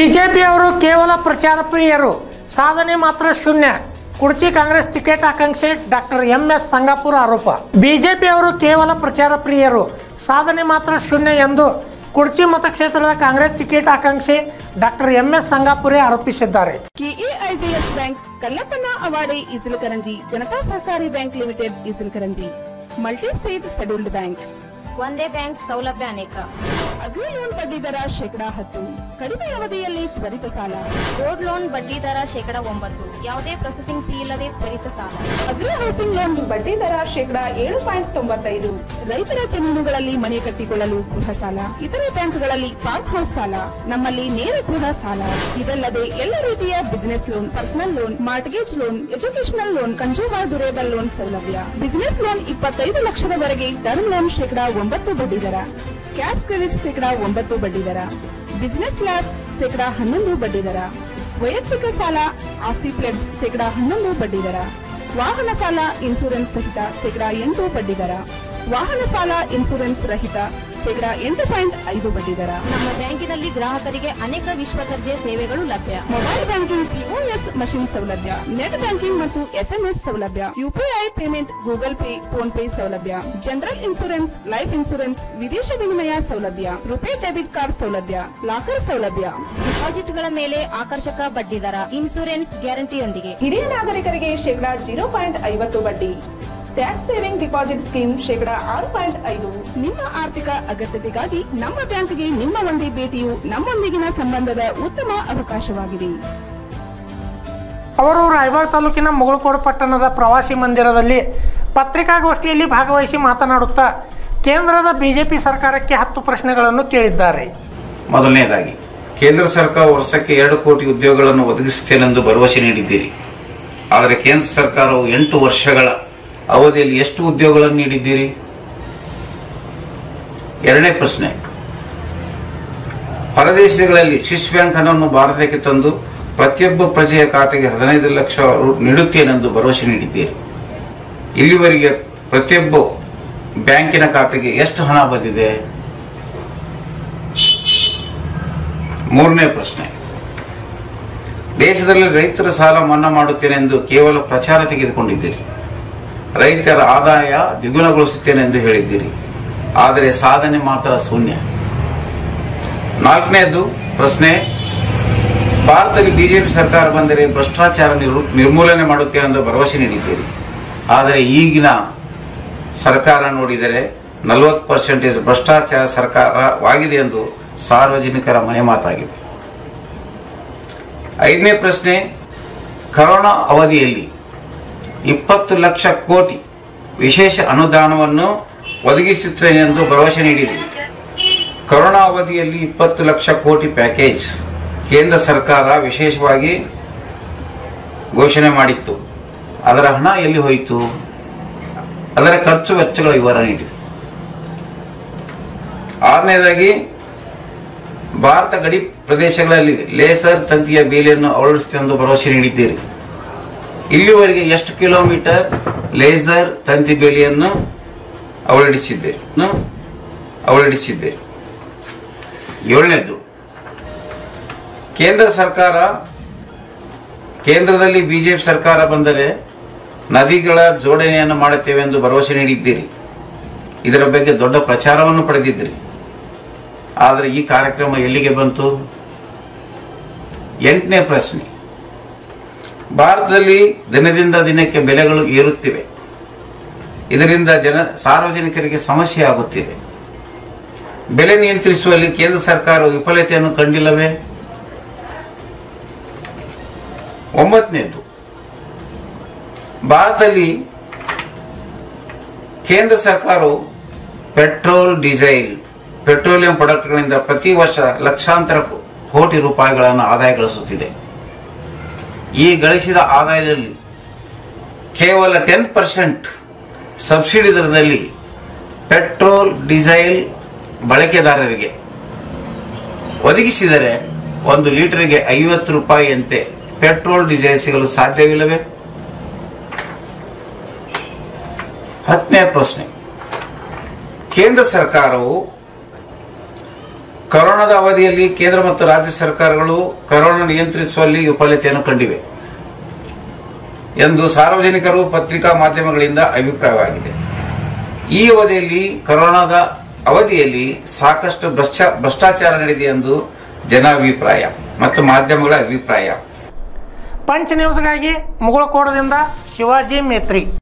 ಬಿಜೆಪಿಯವರು ಕೇವಲ ಪ್ರಚಾರ ಪ್ರಿಯರು ಸಾಧನೆ ಮಾತ್ರ ಶೂನ್ಯ ಕುಡ್ಚಿ ಕಾಂಗ್ರೆಸ್ ಟಿಕೆಟ್ ಆಕಾಂಕ್ಷೆ ಡಾಕ್ಟರ್ ಎಂ ಎಸ್ ಸಂಗಾಪುರ ಆರೋಪ ಬಿಜೆಪಿಯವರು ಕೇವಲ ಪ್ರಚಾರ ಪ್ರಿಯರು ಸಾಧನೆ ಮಾತ್ರ ಶೂನ್ಯ ಎಂದು ಕುಡ್ಚಿ ಮತಕ್ಷೇತ್ರದ ಕಾಂಗ್ರೆಸ್ ಟಿಕೆಟ್ ಆಕಾಂಕ್ಷಿ ಡಾಕ್ಟರ್ ಎಂ ಎಸ್ ಸಂಗಾಪುರೆ ಆರೋಪಿಸಿದ್ದಾರೆ ಕೆಎಐಜೆಎಸ್ ಬ್ಯಾಂಕ್ ಕಲ್ಲಪ್ಪನ ಅವಾಡೆ ಇಜಲಕರಂಜಿ ಜನತಾ ಸಹಕಾರಿ bank limited Ichalkaranji multi state scheduled bank ಒಂದೇ ಬ್ಯಾಂಕ್ ಸೌಲಭ್ಯ ಅನೇಕ ಅಗ್ರಿ ಲೋನ್ ಬಡ್ಡಿ ದರ ಶೇಕಡಾ ಹತ್ತು ಕಡಿಮೆ ಅವಧಿಯಲ್ಲಿ ತ್ವರಿತ ಸಾಲ ಗೋಲ್ಡ್ ಲೋನ್ ಬಡ್ಡಿ ದರ ಶೇಕಡ ಒಂಬತ್ತು ಯಾವುದೇ ಪ್ರೊಸೆಸಿಂಗ್ ಫೀ ಇಲ್ಲದೆ ತ್ವರಿತ ಸಾಲ ಅಗ್ರಿ ಹೌಸಿಂಗ್ ಲೋನ್ ಬಡ್ಡಿ ದರ ಶೇಕಡಾ ಏಳು ಪಾಯಿಂಟ್ ತೊಂಬತ್ತೈದು ರೈತರ ಜಮೀನುಗಳಲ್ಲಿ ಮನೆ ಕಟ್ಟಿಕೊಳ್ಳಲು ಗೃಹ ಸಾಲ ಇತರೆ ಬ್ಯಾಂಕ್ಗಳಲ್ಲಿ ಫಾರ್ಮ್ ಹೌಸ್ ಸಾಲ ನಮ್ಮಲ್ಲಿ ನೇರ ಗೃಹ ಸಾಲ ಇದಲ್ಲದೆ ಎಲ್ಲ ರೀತಿಯ business loan personal loan mortgage loan educational loan consumer durable loan ಸೌಲಭ್ಯ ಬಿಸಿನೆಸ್ ಲೋನ್ ಇಪ್ಪತ್ತೈದು ಲಕ್ಷದವರೆಗೆ ಟರ್ಮ್ ಲೋನ್ ಶೇಕಡಾ ಒಂಬತ್ತು ಬಡ್ಡಿ ದರ ಕ್ಯಾಶ್ ಕ್ರೆಡಿಟ್ ಶೇಕಡಾ ಒಂಬತ್ತು ಬಡ್ಡಿ ದರ ಬಿಸಿನೆಸ್ ಲ್ಯಾಬ್ ಶೇಕಡಾ ಹನ್ನೊಂದು ಬಡ್ಡಿ ದರ ವೈಯಕ್ತಿಕ ಸಾಲ ಆಸ್ತಿ ಪ್ಲೆಡ್ಸ್ ಶೇಕಡಾ ಹನ್ನೊಂದು ಬಡ್ಡಿ ದರ ವಾಹನ ಸಾಲ ಇನ್ಸೂರೆನ್ಸ್ ಸಹಿತ ಶೇಕಡಾ ಎಂಟು ಬಡ್ಡಿ ದರ ವಾಹನ ಸಾಲ ಇನ್ಸೂರೆನ್ಸ್ ರಹಿತ ಶೇಕಡಾ ಎಂಟು ಪಾಯಿಂಟ್ ಐದು ಬಡ್ಡಿ ದರ ನಮ್ಮ ಬ್ಯಾಂಕಿನಲ್ಲಿ ಗ್ರಾಹಕರಿಗೆ ಅನೇಕ ವಿಶ್ವ ದರ್ಜೆ ಸೇವೆಗಳು ಲಭ್ಯ ಮೊಬೈಲ್ ಬ್ಯಾಂಕಿಂಗ್ ಪಿಒಎಸ್ ಮಷಿನ್ ಸೌಲಭ್ಯ ನೆಟ್ ಬ್ಯಾಂಕಿಂಗ್ ಮತ್ತು ಎಸ್ಎಂಎಸ್ ಸೌಲಭ್ಯ UPI payment Google pay PhonePe ಸೌಲಭ್ಯ ಜನರಲ್ ಇನ್ಸೂರೆನ್ಸ್ ಲೈಫ್ ಇನ್ಸೂರೆನ್ಸ್ ವಿದೇಶ ವಿನಿಮಯ ಸೌಲಭ್ಯ ರುಪೇ ಡೆಬಿಟ್ ಕಾರ್ಡ್ ಸೌಲಭ್ಯ ಲಾಕರ್ ಸೌಲಭ್ಯ ಡಿಪಾಸಿಟ್ಗಳ ಮೇಲೆ ಆಕರ್ಷಕ ಬಡ್ಡಿ ದರ ಇನ್ಸೂರೆನ್ಸ್ ಗ್ಯಾರಂಟಿಯೊಂದಿಗೆ ಹಿರಿಯ ನಾಗರಿಕರಿಗೆ ಶೇಕಡಾ ಜೀರೋ ಪಾಯಿಂಟ್ ಐವತ್ತು ಬಡ್ಡಿ ಟ್ಯಾಕ್ಸ್ ಸೇವಿಂಗ್ ಡಿಪಾಸಿಟ್ ಸ್ಕೀಮ್ ಶೇಕಡಾ ಆರು ಪಾಯಿಂಟ್ ಐದು ನಿಮ್ಮ ಆರ್ಥಿಕ ಅಗತ್ಯತೆಗಾಗಿ ನಮ್ಮ ಬ್ಯಾಂಕ್ಗೆ ನಿಮ್ಮ ಒಂದೇ ಭೇಟಿಯು ನಮ್ಮೊಂದಿಗಿನ ಸಂಬಂಧದ ಉತ್ತಮ ಅವಕಾಶವಾಗಿದೆ ಅವರು ರಾಯಬಾಗ್ ತಾಲೂಕಿನ ಮುಗಳಕೋಡು ಪಟ್ಟಣದ ಪ್ರವಾಸಿ ಮಂದಿರದಲ್ಲಿ ಪತ್ರಿಕಾಗೋಷ್ಠಿಯಲ್ಲಿ ಭಾಗವಹಿಸಿ ಮಾತನಾಡುತ್ತಾ ಕೇಂದ್ರದ ಬಿಜೆಪಿ ಸರ್ಕಾರಕ್ಕೆ ಹತ್ತು ಪ್ರಶ್ನೆಗಳನ್ನು ಕೇಳಿದ್ದಾರೆ ಮೊದಲನೇದಾಗಿ ಕೇಂದ್ರ ಸರ್ಕಾರ ವರ್ಷಕ್ಕೆ ಎರಡು ಕೋಟಿ ಉದ್ಯೋಗಗಳನ್ನು ಒದಗಿಸುತ್ತೇನೆಂದು ಭರವಸೆ ನೀಡಿದ್ದೀರಿ ಆದರೆ ಕೇಂದ್ರ ಸರ್ಕಾರವು ಎಂಟು ವರ್ಷಗಳ ಅವಧಿಯಲ್ಲಿ ಎಷ್ಟು ಉದ್ಯೋಗಗಳನ್ನು ನೀಡಿದ್ದೀರಿ ಎರಡನೇ ಪ್ರಶ್ನೆ ಹೊರದೇಶಗಳಲ್ಲಿ ಸ್ವಿಸ್ ಬ್ಯಾಂಕ್ ಹಣವನ್ನು ಭಾರತಕ್ಕೆ ತಂದು ಪ್ರತಿಯೊಬ್ಬ ಪ್ರಜೆಯ ಖಾತೆಗೆ ಹದಿನೈದು ಲಕ್ಷ ರು ನೀಡುತ್ತೇನೆಂದು ಭರವಸೆ ನೀಡಿದ್ದೀರಿ ಇಲ್ಲಿವರೆಗೆ ಪ್ರತಿಯೊಬ್ಬ ಬ್ಯಾಂಕಿನ ಖಾತೆಗೆ ಎಷ್ಟು ಹಣ ಬಂದಿದೆ ಮೂರನೇ ಪ್ರಶ್ನೆ ದೇಶದಲ್ಲಿ ರೈತರ ಸಾಲ ಮನ್ನಾ ಮಾಡುತ್ತೇನೆಂದು ಕೇವಲ ಪ್ರಚಾರ ತೆಗೆದುಕೊಂಡಿದ್ದೀರಿ ರೈತರ ಆದಾಯ ದ್ವಿಗುಣಗೊಳಿಸುತ್ತೇನೆಂದು ಹೇಳಿದ್ದೀರಿ ಆದರೆ ಸಾಧನೆ ಮಾತ್ರ ಶೂನ್ಯ ನಾಲ್ಕನೇದು ಪ್ರಶ್ನೆ ಭಾರತದಲ್ಲಿ ಬಿಜೆಪಿ ಸರ್ಕಾರ ಬಂದರೆ ಭ್ರಷ್ಟಾಚಾರ ನಿರ್- ನಿರ್ಮೂಲನೆ ಮಾಡುತ್ತೇನೆಂದು ಭರವಸೆ ನೀಡಿದ್ದೀರಿ ಆದರೆ ಈಗಿನ ಸರ್ಕಾರ ನೋಡಿದರೆ ನಲವತ್ತು ಪರ್ಸೆಂಟೇಜ್ ಭ್ರಷ್ಟಾಚಾರ ಸರ್ಕಾರವಾಗಿದೆ ಎಂದು ಸಾರ್ವಜನಿಕರ ಮನೆ ಮಾತಾಗಿದೆ ಐದನೇ ಪ್ರಶ್ನೆ ಕರೋನಾ ಅವಧಿಯಲ್ಲಿ ಇಪ್ಪತ್ತು ಲಕ್ಷ ಕೋಟಿ ವಿಶೇಷ ಅನುದಾನವನ್ನು ಒದಗಿಸುತ್ತೇನೆ ಎಂದು ಭರವಸೆ ನೀಡಿದೆ ಕರೋನಾ ಅವಧಿಯಲ್ಲಿ ಇಪ್ಪತ್ತು ಲಕ್ಷ ಕೋಟಿ ಪ್ಯಾಕೇಜ್ ಕೇಂದ್ರ ಸರ್ಕಾರ ವಿಶೇಷವಾಗಿ ಘೋಷಣೆ ಮಾಡಿತ್ತು ಅದರ ಹಣ ಎಲ್ಲಿ ಹೋಯಿತು ಅದರ ಖರ್ಚು ವೆಚ್ಚಗಳ ವಿವರ ನೀಡಿದೆ ಆರನೇದಾಗಿ ಭಾರತ ಗಡಿ ಪ್ರದೇಶಗಳಲ್ಲಿ ಲೇಸರ್ ತಂತಿಯ ಬೇಲಿಯನ್ನು ಅಳವಡಿಸುತ್ತೆ ಎಂದು ಭರವಸೆ ನೀಡಿದ್ದೀರಿ ಇಲ್ಲಿವರೆಗೆ ಎಷ್ಟು ಕಿಲೋಮೀಟರ್ ಲೇಸರ್ ತಂತಿ ಬೇಲಿಯನ್ನು ಅಳವಡಿಸಿದ್ದೆ ಅಳವಡಿಸಿದ್ದೆ ಏಳನೇದ್ದು ಕೇಂದ್ರ ಸರ್ಕಾರ ಕೇಂದ್ರದಲ್ಲಿ ಬಿಜೆಪಿ ಸರ್ಕಾರ ಬಂದರೆ ನದಿಗಳ ಜೋಡಣೆಯನ್ನು ಮಾಡುತ್ತೇವೆ ಎಂದು ಭರವಸೆ ನೀಡಿದ್ದೀರಿ ಇದರ ಬಗ್ಗೆ ದೊಡ್ಡ ಪ್ರಚಾರವನ್ನು ಪಡೆದಿದ್ದೀರಿ ಆದರೆ ಈ ಕಾರ್ಯಕ್ರಮ ಎಲ್ಲಿಗೆ ಬಂತು ಎಂಟನೇ ಪ್ರಶ್ನೆ ಭಾರತದಲ್ಲಿ ದಿನದಿಂದ ದಿನಕ್ಕೆ ಬೆಲೆಗಳು ಏರುತ್ತಿವೆ ಇದರಿಂದ ಜನ ಸಾರ್ವಜನಿಕರಿಗೆ ಸಮಸ್ಯೆ ಆಗುತ್ತಿದೆ ಬೆಲೆ ನಿಯಂತ್ರಿಸುವಲ್ಲಿ ಕೇಂದ್ರ ಸರ್ಕಾರ ವಿಫಲತೆಯನ್ನು ಕಂಡಿಲ್ಲವೇ ಒಂಬತ್ತನೇದು ಭಾರತದಲ್ಲಿ ಕೇಂದ್ರ ಸರ್ಕಾರವು ಪೆಟ್ರೋಲ್ ಡೀಸೆಲ್ ಪೆಟ್ರೋಲಿಯಂ ಪ್ರಾಡಕ್ಟ್ಗಳಿಂದ ಪ್ರತಿ ವರ್ಷ ಲಕ್ಷಾಂತರ ಕೋಟಿ ರೂಪಾಯಿಗಳನ್ನು ಆದಾಯ ಗಳಿಸುತ್ತಿದೆ ಈ ಗಳಿಸಿದ ಆದಾಯದಲ್ಲಿ ಕೇವಲ ಟೆನ್ ಪರ್ಸೆಂಟ್ ಸಬ್ಸಿಡಿ ದರದಲ್ಲಿ ಪೆಟ್ರೋಲ್ ಡೀಸೆಲ್ ಬಳಕೆದಾರರಿಗೆ ಒದಗಿಸಿದರೆ ಒಂದು ಲೀಟರ್ಗೆ ಐವತ್ತು ರೂಪಾಯಿಯಂತೆ ಪೆಟ್ರೋಲ್ ಡೀಸೆಲ್ ಸಿಗಲು ಸಾಧ್ಯವಿಲ್ಲವೇ ಹತ್ತನೇ ಪ್ರಶ್ನೆ ಕೇಂದ್ರ ಸರ್ಕಾರವು ಕೊರೋನಾದ ಅವಧಿಯಲ್ಲಿ ಕೇಂದ್ರ ಮತ್ತು ರಾಜ್ಯ ಸರ್ಕಾರಗಳು ಕೊರೋನಾ ನಿಯಂತ್ರಿಸುವಲ್ಲಿ ವಿಫಲತೆಯನ್ನು ಕಂಡಿವೆ ಎಂದು ಸಾರ್ವಜನಿಕರು ಪತ್ರಿಕಾ ಮಾಧ್ಯಮಗಳಿಂದ ಅಭಿಪ್ರಾಯವಾಗಿದೆ ಈ ಅವಧಿಯಲ್ಲಿ ಕೊರೋನಾದ ಅವಧಿಯಲ್ಲಿ ಸಾಕಷ್ಟು ಭ್ರಷ್ಟ ಭ್ರಷ್ಟಾಚಾರ ನಡೆದಿದೆ ಎಂದು ಜನಾಭಿಪ್ರಾಯ ಮತ್ತು ಮಾಧ್ಯಮಗಳ ಅಭಿಪ್ರಾಯ ಪಂಚ್ ನ್ಯೂಸ್ಗಾಗಿ ಮುಗುಳಕೋಟದಿಂದ ಶಿವಾಜಿ ಮೇತ್ರಿ